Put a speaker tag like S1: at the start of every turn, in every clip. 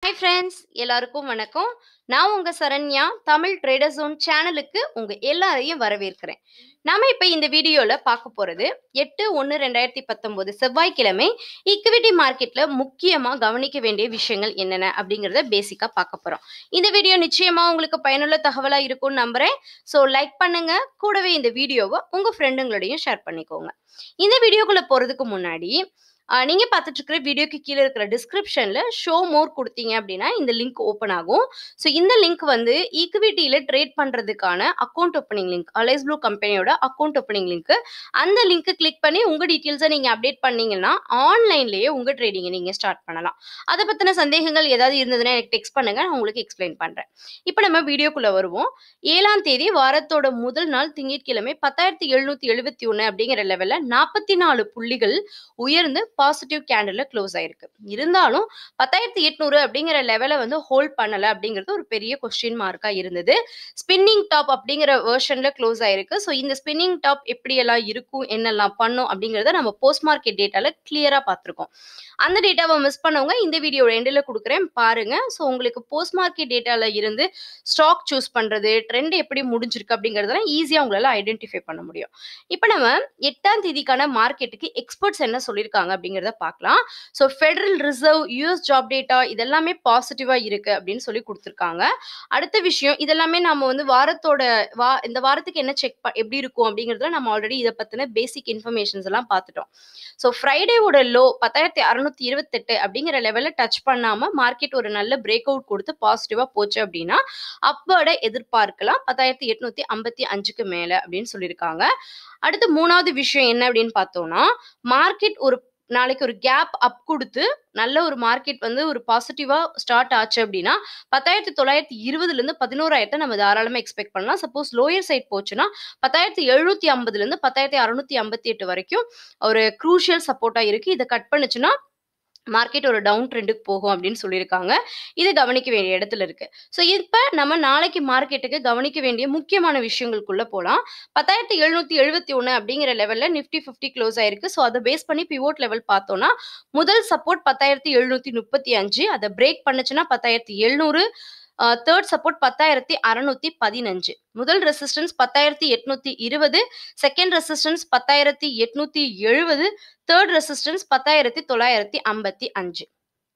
S1: Hi friends எல்லாருக்கும் வணக்கம் நான் உங்க சரண்யா தமிழ் ட்ரேடர் ஜோன் சேனலுக்கு உங்க எல்லாரையும் வரவேற்கிறேன் நாம இப்ப இந்த வீடியோல பார்க்க போறது எட்டு ஒன்று ரெண்டாயிரத்தி பத்தொன்பது செவ்வாய்க்கிழமை ஈக்விட்டி மார்க்கெட்ல முக்கியமா கவனிக்க வேண்டிய விஷயங்கள் என்னென்ன அப்படிங்கறத பேசிக்கா பார்க்க போறோம் இந்த வீடியோ நிச்சயமா உங்களுக்கு பயனுள்ள தகவலா இருக்கும்னு நம்புறேன் ஸோ லைக் பண்ணுங்க கூடவே இந்த வீடியோவை உங்க ஃப்ரெண்டுங்களோடையும் ஷேர் பண்ணிக்கோங்க இந்த வீடியோக்குள்ள போறதுக்கு முன்னாடி ஆஹ் நீங்க பார்த்துட்டு இருக்கிற வீடியோக்கு கீழே இருக்கிற டிஸ்கிரிப்ஷன்ல ஷோ மோர் கொடுத்தீங்க அப்படின்னா இந்த லிங்க் ஓப்பன் ஆகும் ஸோ இந்த லிங்க் வந்து ஈக்விட்டியில ட்ரேட் பண்றதுக்கான account opening link Alice Blue கம்பெனியோட அக்கௌண்ட் ஓப்பனிங் லிங்க் அந்த லிங்க் கிளிக் பண்ணி உங்க டீட்டெயில்ஸை நீங்க அப்டேட் பண்ணீங்கன்னா ஆன்லைன்லயே உங்க ட்ரேடிங்கை நீங்க ஸ்டார்ட் பண்ணலாம் அதை பத்தின சந்தேகங்கள் ஏதாவது இருந்ததுன்னா எனக்கு டெக்ஸ்ட் பண்ணுங்க நான் உங்களுக்கு எக்ஸ்பிளைன் பண்றேன் இப்போ நம்ம வீடியோக்குள்ள வருவோம் ஏழாம் தேதி வாரத்தோட முதல் நாள் திங்கட்கிழமை பத்தாயிரத்தி எழுநூத்தி எழுபத்தி ஒன்று அப்படிங்கிற லெவல்ல நாற்பத்தி நாலு புள்ளிகள் உயர்ந்து பாசிட்டிவ் கேண்டில் க்ளோஸ் ஆயிருக்கு இருந்தாலும் பத்தாயிரத்தி எட்நூறு அப்படிங்கிற லெவலை வந்து ஹோல்ட் பண்ணல அப்படிங்கிறது ஒரு பெரிய கொஸ்டின் மார்க்கா இருந்தது ஸ்பின்னிங் டாப் அப்படிங்கிற வேர்ஷன்ல க்ளோஸ் ஆயிருக்கு ஸோ இந்த ஸ்பின்னிங் டாப் எப்படியெல்லாம் இருக்கும் என்னெல்லாம் பண்ணும் அப்படிங்கிறத நம்ம போஸ்ட் மார்க்கெட் டேட்டால கிளியரா பார்த்துருக்கோம் அந்த டேட்டாவை மிஸ் பண்ணவங்க இந்த வீடியோ எண்டில் கொடுக்குறேன் பாருங்க ஸோ உங்களுக்கு போஸ்ட் மார்க்கெட் டேட்டால இருந்து ஸ்டாக் சூஸ் பண்றது ட்ரெண்ட் எப்படி முடிஞ்சிருக்கு அப்படிங்கிறதெல்லாம் ஈஸியாக உங்களால ஐடென்டிஃபை பண்ண முடியும் இப்போ நம்ம எட்டாம் தேதிக்கான மார்க்கெட்டுக்கு எக்ஸ்பர்ட்ஸ் என்ன சொல்லியிருக்காங்க அப்படிங்கிறத பார்க்கலாம் so federal reserve US job data இதெல்லாமே பாசிட்டிவா இருக்கு அப்படின்னு சொல்லி கொடுத்துருக்காங்க அடுத்த விஷயம் இதெல்லாமே நம்ம வந்து வாரத்தோட வா இந்த வாரத்துக்கு என்ன செக் எப்படி இருக்கும் அப்படிங்கிறதுல நம்ம ஆல்ரெடி இதை பத்தின பேசிக் இன்ஃபர்மேஷன்ஸ் எல்லாம் பார்த்துட்டோம் ஸோ ஃப்ரைடேவோட லோ பத்தாயிரத்தி அறுநூத்தி இருபத்தெட்டு அப்படிங்கிற லெவலில் டச் பண்ணாம மார்க்கெட் ஒரு நல்ல பிரேக் அவுட் கொடுத்து பாசிட்டிவா போச்சு அப்படின்னா அப்போட எதிர்பார்க்கலாம் பத்தாயிரத்தி எட்நூத்தி ஐம்பத்தி அஞ்சுக்கு மேல அப்படின்னு சொல்லியிருக்காங்க அடுத்து மூணாவது விஷயம் என்ன அப்படின்னு பார்த்தோம்னா மார்க்கெட் ஒரு நாளைக்கு ஒரு கேப் அப் கொடுத்து நல்ல ஒரு மார்க்கெட் வந்து ஒரு பாசிட்டிவா ஸ்டார்ட் ஆச்சு அப்படின்னா பத்தாயிரத்தி தொள்ளாயிரத்தி இருபதுல இருந்து பதினோராயிரத்தை நம்ம தாராளமா எக்ஸ்பெக்ட் பண்ணலாம் சப்போஸ் லோயர் சைட் போச்சுன்னா பத்தாயிரத்தி எழுநூத்தி ஐம்பதுல இருந்து பத்தாயிரத்தி அறுநூத்தி ஐம்பத்தி எட்டு வரைக்கும் ஒரு குரூஷியல் சப்போர்ட்டா இருக்கு இதை கட் பண்ணுச்சுன்னா மார்க்கெட் ஒரு டவுன் ட்ரெண்டுக்கு போகும் அப்படின்னு சொல்லியிருக்காங்க இது கவனிக்க வேண்டிய இடத்துல இருக்கு ஸோ இப்போ நம்ம நாளைக்கு மார்க்கெட்டுக்கு கவனிக்க வேண்டிய முக்கியமான விஷயங்களுக்குள்ள போகலாம் பத்தாயிரத்தி எழுநூத்தி எழுபத்தி ஒன்று அப்படிங்கிற லெவலில் நிஃப்டி ஃபிஃப்டி க்ளோஸ் ஆயிருக்கு ஸோ அதை பேஸ் பண்ணி பிவோட் லெவல் பார்த்தோம்னா முதல் சப்போர்ட் பத்தாயிரத்தி எழுநூத்தி முப்பத்தி அஞ்சு அதை பிரேக் பண்ணுச்சுன்னா பத்தாயிரத்தி எழுநூறு தேர்ட் சப்போர்ட் பத்தாயிரத்தி அறநூத்தி பதினஞ்சு முதல் ரெசிஸ்டன்ஸ் பத்தாயிரத்தி எட்நூத்தி இருபது செகண்ட் ரெசிஸ்டன்ஸ் பத்தாயிரத்தி எட்நூத்தி எழுபது தேர்ட் ரெசிஸ்டன்ஸ் பத்தாயிரத்தி தொள்ளாயிரத்தி ஐம்பத்தி அஞ்சு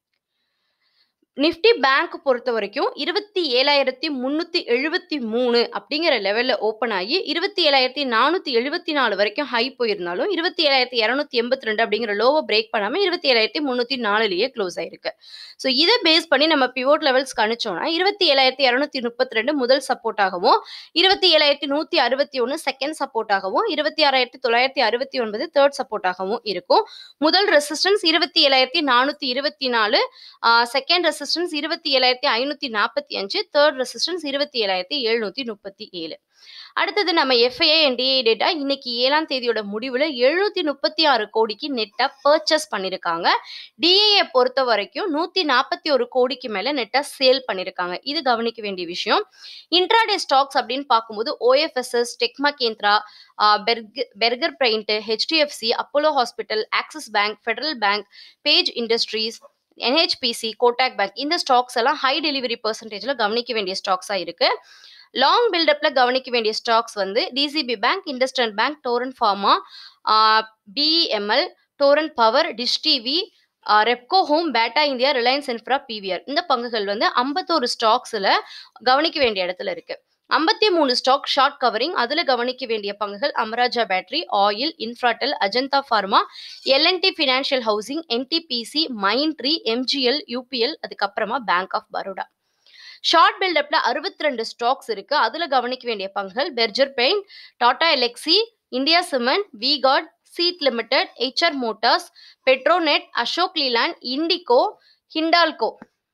S1: நிஃப்டி பேங்க் பொறுத்த வரைக்கும் இருபத்தி ஏழாயிரத்தி முந்நூற்றி எழுபத்தி மூணு அப்படிங்கிற லெவலில் ஓப்பன் ஆகி இருபத்தி ஏழாயிரத்தி நானூற்றி எழுபத்தி நாலு வரைக்கும் ஹை போயிருந்தாலும் இருபத்தி ஏழாயிரத்தி இரநூத்தி எண்பத்தி ரெண்டு அப்படிங்கிற லோவை பிரேக் பண்ணாமல் இருபத்தி ஏழாயிரத்தி முந்நூற்றி நாலுலேயே க்ளோஸ் ஆயிருக்கு ஸோ இதை பேஸ் பண்ணி நம்ம பிவோட் லெவல்ஸ் கணிச்சோம்னா இருபத்தி ஏழாயிரத்தி இரநூத்தி முப்பத்தி ரெண்டு முதல் சப்போர்ட்டாகவும் இருபத்தி ஏழாயிரத்தி நூற்றி அறுபத்தி ஒன்று செகண்ட் சப்போர்ட்டாகவும் இருபத்தி ஆறாயிரத்தி தொள்ளாயிரத்தி அறுபத்தி ஒன்பது தேர்ட் சப்போர்ட்டாகவும் இருக்கும் முதல் ரெசிஸ்டன்ஸ் இருபத்தி ஏழாயிரத்தி நானூற்றி இருபத்தி நாலு செகண்ட் ரெசிஸ்டன்ஸ் இருபத்தி ஏழாயிரத்தி ஐநூற்றி நாற்பத்தி அஞ்சு தேர்ட் ரெசிஸ்டன்ஸ் இருபத்தி ஏழாயிரத்தி எழுநூற்றி முப்பத்தி ஏழு அடுத்தது நம்ம எஃப்ஐஏ என்டிஏ டேட்டா இன்னைக்கு ஏழாம் தேதியோட முடிவில் எழுநூத்தி முப்பத்தி ஆறு கோடிக்கு நெட்டா பர்ச்சேஸ் பண்ணியிருக்காங்க டிஏஏ பொறுத்த வரைக்கும் நூத்தி நாற்பத்தி ஒரு கோடிக்கு மேல நெட்டா சேல் பண்ணியிருக்காங்க இது கவனிக்க வேண்டிய விஷயம் இன்ட்ராடே ஸ்டாக்ஸ் அப்படின்னு பார்க்கும்போது ஓஎஃப்எஸ்எஸ் டெக்மா கேந்திரா Berger paint HDFC Apollo hospital Axis bank federal bank Page industries NHPC Kotak bank இந்த ஸ்டாக்ஸ் எல்லாம் ஹை டெலிவரி பர்சன்டேஜ்ல கவனிக்க வேண்டிய ஸ்டாக்ஸா இருக்கு லாங் பில்டப்ல கவனிக்க வேண்டிய ஸ்டாக்ஸ் வந்து டிசிபி பேங்க் இண்டஸ்ட்ரன் பேங்க் டோரன் ஃபார்மா பிஎம்எல் டோரன் power Dish TV Repco home Bata India Reliance infra PVR இந்த பங்குகள் வந்து ஐம்பத்தோரு ஸ்டாக்ஸ்ல கவனிக்க வேண்டிய இடத்துல இருக்கு ஐம்பத்தி மூணு ஸ்டாக் ஷார்ட் கவரிங் அதுல கவனிக்க வேண்டிய பங்குகள் அமராஜா battery oil Infratel Ajanta pharma L and T financial housing NTPC Mindtree MGL UPL அதுக்கப்புறமா பேங்க் ஆஃப் பரோடா ஷார்ட் பில்டப்ல அறுபத்தி ரெண்டு ஸ்டாக்ஸ் இருக்கு அதுல கவனிக்க வேண்டிய பங்குகள் Berger paint Tata Elxsi India cement V Guard Ceat limited HR motors Petronet Ashok Leyland IndiGo Hindalco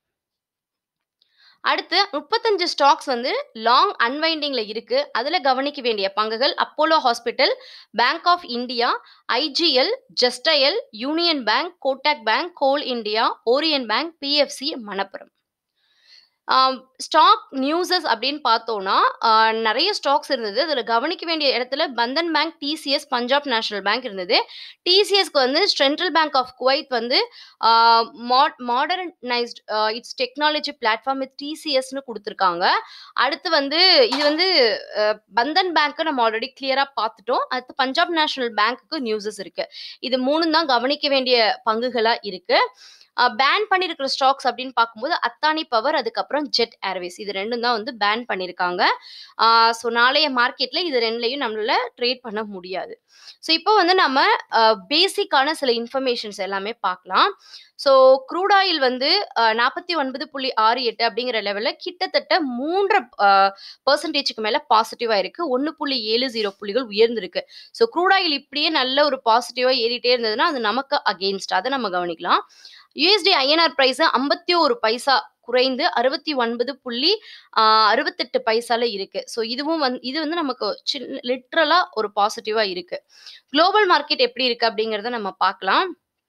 S1: அடுத்து முப்பத்தஞ்சு ஸ்டாக்ஸ் வந்து லாங் அன்வைண்டிங்ல இருக்கு அதுல கவனிக்க வேண்டிய பங்குகள் Apollo hospital bank of India IGL Justdial union bank Kotak bank Coal India Oriental bank PFC Manappuram stock newses அப்படின்னு பார்த்தோம்னா, அ நெறைய ஸ்டாக்ஸ் இருந்தது. அதில கவனிக்க வேண்டிய இடத்துல Bandhan bank, TCS, Punjab national bank இருந்தது. டிசிஎஸ்க்கு வந்து சென்ட்ரல் பேங்க் ஆஃப் குவைத் வந்து uh mod modernised uh its technology platform with டிசிஎஸ்ன்னு குடுத்துருக்காங்க. அடுத்து வந்து இது வந்து அ பந்தன் பேங்க்க நம்ம ஆல்ரெடி கிளியரா பார்த்துட்டோம். அடுத்து பஞ்சாப் நேஷனல் பேங்க்குக்கு நியூஸஸ் இருக்கு. இது 3ம் தான் கவனிக்க வேண்டிய பங்குகளா இருக்கு. அ பேன் பண்ணியிருக்கிற ஸ்டாக்ஸ் அப்படின்னு பார்க்கும்போது, அத்தானி பவர், அதுக்கப்புறம் ஜெட் ஏர்வேஸ் இது 2ம் தான் வந்து பேன் பண்ணியிருக்காங்க. ஆ ஸோ நாளைய மார்க்கெட்ல இது 2லயும் நம்மளால ட்ரேட் பண்ண முடியாது. ஸோ இப்போ வந்து நம்ம அ பேசிக்கான சில இன்ஃபர்மேஷன்ஸ் எல்லாமே பார்க்கலாம். ஸோ க்ரூட் ஆயில் வந்து அ 49.68 அப்படிங்கிற லெவல்ல கிட்டத்தட்ட 3 அ பெர்சன்டேஜ்க்கு மேல பாசிட்டிவா இருக்கு. 1.70 புள்ளிகள் உயர்ந்திருக்கு. ஸோ க்ரூட் ஆயில் இப்படியே நல்ல ஒரு பாசிட்டிவா ஏறிட்டே இருந்ததுன்னா, அது நமக்கு அகெயின்ஸ்ட் அத நம்ம கவனிக்கலாம். யுஎஸ்டி ஐஎன்ஆர் பிரைஸ் 51 பைசா குறைந்து 69.68 பைசால இருக்கு. ஸோ இதுவும் வந்து இது வந்து நமக்கு சின் லிட்ரலா ஒரு பாசிட்டிவா இருக்கு. குளோபல் மார்க்கெட் எப்படி இருக்கு அப்படிங்கிறத நம்ம பார்க்கலாம்.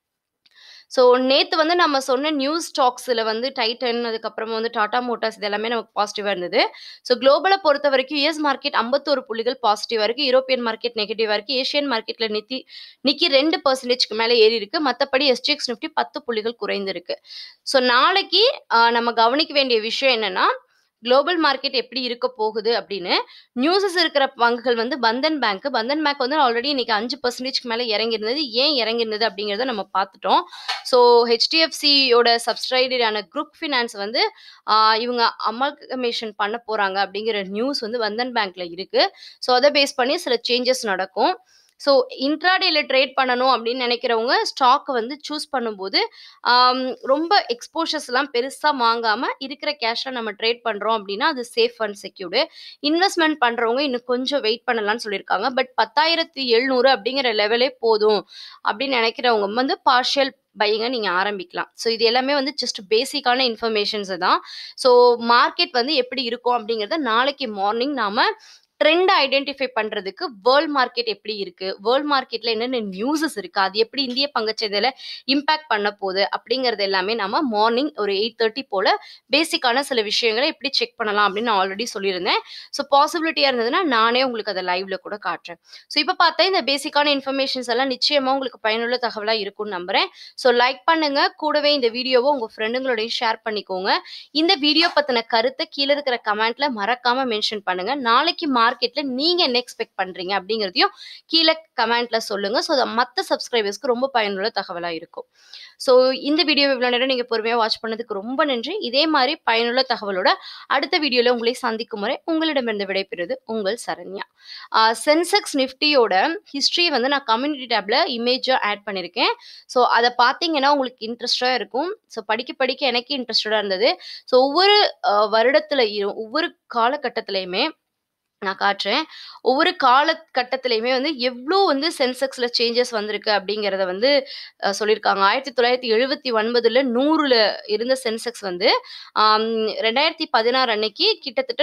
S1: ஸோ நேத்து வந்து நம்ம சொன்ன நியூஸ் ஸ்டாக்ஸ்ல வந்து டைட்டன், அதுக்கப்புறமா வந்து டாடா மோட்டார்ஸ் இது எல்லாமே நமக்கு பாசிட்டிவா இருந்தது. ஸோ குளோபல பொறுத்தவரைக்கும் யுஎஸ் மார்க்கெட் 51 புள்ளிகள் பாசிட்டிவா இருக்கு. யூரோப்பியன் மார்க்கெட் நெகட்டிவா இருக்கு. ஏசியன் மார்க்கெட்ல நித்தி நிக்கி 2% மேல ஏறி இருக்கு. மத்தபடி எஸ்ஜிஎக்ஸ் நிஃப்டி 10 புள்ளிகள் குறைந்திருக்கு. ஸோ நாளைக்கு அ நம்ம கவனிக்க வேண்டிய விஷயம் என்னன்னா, குளோபல் மார்க்கெட் எப்படி இருக்க போகுது அப்படின்னு. நியூஸஸ் இருக்கிற பங்குகள் வந்து பந்தன் பேங்க். பந்தன் பேங்க் வந்து ஆல்ரெடி இன்னைக்கு 5%க்கு மேல இறங்கியிருந்தது. ஏன் இறங்கியிருந்தது அப்படிங்கிறத நம்ம பார்த்துட்டோம். ஸோ ஹெச்டிஎஃப்சியோட சப்சிடைரியான குரூப் ஃபினான்ஸ் வந்து ஆ இவங்க அமால்கமேஷன் பண்ண போறாங்க அப்படிங்கிற நியூஸ் வந்து பந்தன் பேங்க்ல இருக்கு. ஸோ அத பேஸ் பண்ணி சில சேஞ்சஸ் நடக்கும். ஸோ இன்ட்ராடேல ட்ரேட் பண்ணணும் அப்படின்னு நினைக்கிறவங்க ஸ்டாக்க வந்து சூஸ் பண்ணும்போது, ஆம் ரொம்ப எக்ஸ்போஷர்ஸ்லாம் பெருசா வாங்காம இருக்கிற கேஷ்ல நம்ம ட்ரேட் பண்றோம் அப்படின்னா, அது சேஃப் அண்ட் செக்யூர்டு. இன்வெஸ்ட்மென்ட் பண்றவங்க இன்னும் கொஞ்சம் வெயிட் பண்ணலாம்னு சொல்லியிருக்காங்க. பட் 10,700 அப்படிங்கிற லெவலே போதும் அப்படின்னு நினைக்கிறவங்க வந்து பார்ஷியல் பையிங்க நீங்க ஆரம்பிக்கலாம். ஸோ இது எல்லாமே வந்து ஜஸ்ட் பேசிக்கான இன்ஃபர்மேஷன்ஸ் தான். ஸோ மார்க்கெட் வந்து எப்படி இருக்கும் அப்படிங்கிறத நாளைக்கு மார்னிங் நாம ட்ரெண்ட் ஐடென்டிஃபை பண்றதுக்கு வேர்ல்ட் மார்க்கெட் எப்படி இருக்கு? வேர்ல்ட் மார்க்கெட்ல என்னென்ன நியூஸஸ் இருக்கு? அது எப்படி இந்திய பங்குச்சந்தையில இம்பாக்ட் பண்ண போது? அப்படிங்கிறது எல்லாமே நம்ம மார்னிங் ஒரு 8:30 போல பேசிக்கான சில விஷயங்கள எப்படி செக் பண்ணலாம் அப்படின்னு நான் ஆல்ரெடி சொல்லியிருந்தேன். ஸோ பாசிபிலிட்டியா இருந்ததுன்னா, நானே உங்களுக்கு அத லைவ்ல கூட காட்டுறேன். ஸோ இப்ப பார்த்தா இந்த பேசிக்கான இன்ஃபர்மேஷன்ஸ் எல்லாம் நிச்சயமா உங்களுக்கு பயனுள்ள தகவலா இருக்கும்னு நம்புறேன். ஸோ லைக் பண்ணுங்க. கூடவே இந்த வீடியோவ உங்க ஃப்ரெண்டுங்களோடையும் ஷேர் பண்ணிக்கோங்க. இந்த வீடியோ பத்தின கருத்த கீழ இருக்கிற கமெண்ட்ல மறக்காம மென்ஷன் பண்ணுங்க. நாளைக்கு மார்க்கெட்ல நீங்க என்ன எக்ஸ்பெக்ட் பண்றீங்க அப்படிங்கிறதையும் கீழ கமெண்ட்ல சொல்லுங்க. ஸோ அது மத்த சப்ஸ்கிரைபர்ஸ்க்கு ரொம்ப பயனுள்ள தகவலா இருக்கும். ஸோ இந்த வீடியோவ இவ்வளோ நேரம் நீங்க பொறுமையா வாட்ச் பண்ணதுக்கு ரொம்ப நன்றி. இதே மாரி பயனுள்ள தகவலோட அடுத்த வீடியோல உங்களை சந்திக்கும் வரை உங்களிடமிருந்து விடைபெறுவது உங்கள் சரண்யா. ஆ சென்செக்ஸ் நிஃப்டியோட ஹிஸ்டரிய வந்து நான் கம்யூனிட்டி டேப்ல இமேஜா ஆட் பண்ணியிருக்கேன். ஸோ அத பார்த்தீங்கன்னா உங்களுக்கு இன்ட்ரெஸ்ட்டா இருக்கும். ஸோ படிக்க படிக்க எனக்கே இன்ட்ரெஸ்டடா இருந்தது. ஸோ ஒவ்வொரு அ வருடத்திலயும் ஒவ்வொரு காலகட்டத்திலயுமே நான் காட்டுறேன். ஒவ்வொரு காலகட்டத்திலயுமே வந்து எவ்ளோ வந்து சென்செக்ஸ்ல சேஞ்சஸ் வந்திருக்கு அப்படிங்கிறத வந்து அ சொல்லியிருக்காங்க. 1979ல 100ல இருந்த சென்செக்ஸ் வந்து ஆம் 2016 அன்னைக்கு கிட்டத்தட்ட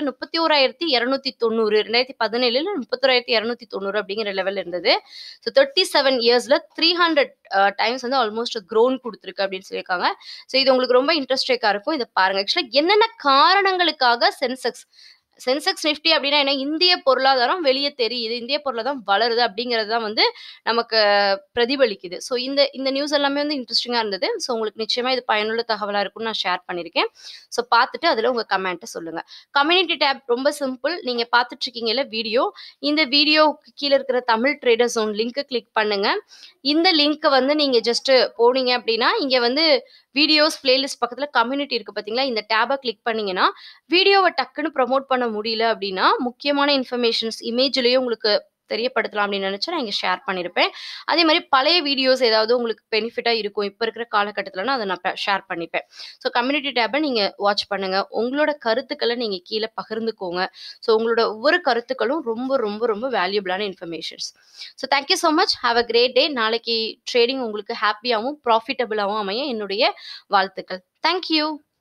S1: 31,290 2017ல 31,290 அப்படிங்கிற லெவல்ல இருந்தது. ஸோ 37 இயர்ஸ்ல 300 அ டைம்ஸ் வந்து ஆல்மோஸ்ட் க்ரோன் குடுத்திருக்கு அப்படின்னு சொல்லியிருக்காங்க. ஸோ இது உங்களுக்கு ரொம்ப இன்ட்ரெஸ்டிங்கா இருக்கும். இத பாருங்க. ஆக்சுவலா என்னென்ன காரணங்களுக்காக சென்செக்ஸ் சென்செக்ஸ் நிஃப்டி அப்படின்னா என்ன? இந்திய பொருளாதாரம் வெளிய தெரியுது. இந்திய பொருளாதாரம் வளருது அப்படிங்கிறது தான் வந்து நமக்கு பிரதிபலிக்குது. ஸோ இந்த இந்த நியூஸ் எல்லாமே வந்து இன்ட்ரெஸ்டிங்கா இருந்தது. ஸோ உங்களுக்கு நிச்சயமா இது பயனுள்ள தகவலா இருக்கும்னு நான் ஷேர் பண்ணியிருக்கேன். ஸோ பார்த்துட்டு அதுல உங்க கமெண்ட்ட சொல்லுங்க. கம்யூனிட்டி டேப் ரொம்ப சிம்பிள். நீங்க பார்த்துட்டு இருக்கீங்கல்ல வீடியோ. இந்த வீடியோவுக்கு கீழ இருக்கிற தமிழ் ட்ரேடர் ஜோன் லிங்க்க கிளிக் பண்ணுங்க. இந்த லிங்க்க வந்து நீங்க ஜஸ்ட் போனீங்க அப்படின்னா, இங்க வந்து வீடியோஸ் பிளேலிஸ்ட் பக்கத்துல கம்யூனிட்டி இருக்கு பார்த்தீங்களா? இந்த டேப கிளிக் பண்ணீங்கன்னா, வீடியோவ டக்குன்னு ப்ரமோட் பண்ண முடியல அப்படின்னா, முக்கியமான இன்ஃபர்மேஷன்ஸ் இமேஜ்லயே உங்களுக்கு தெரியப்படுத்தலாம் அப்படின்னு நினைச்சு நான் இங்க ஷேர் பண்ணியிருப்பேன். அதே மாரி பழைய வீடியோஸ் ஏதாவது உங்களுக்கு பெனிஃபிட்டா இருக்கும். இப்ப இருக்கிற காலகட்டத்துலனா அத நான் ப ஷேர் பண்ணிப்பேன். ஸோ கம்யூனிட்டி டேப நீங்க வாட்ச் பண்ணுங்க. உங்களோட கருத்துக்கள நீங்க கீழ பகிர்ந்துக்கோங்க. ஸோ உங்களோட ஒவ்வொரு கருத்துக்களும் ரொம்ப ரொம்ப ரொம்ப வேல்யூபிளான இன்ஃபர்மேஷன்ஸ். So thank you so much. Have a great day. நாளைக்கு ட்ரேடிங் உங்களுக்கு ஹேப்பியாவும், ப்ராஃபிட்டபிளாவும் அமைய என்னுடைய வாழ்த்துக்கள். Thank you.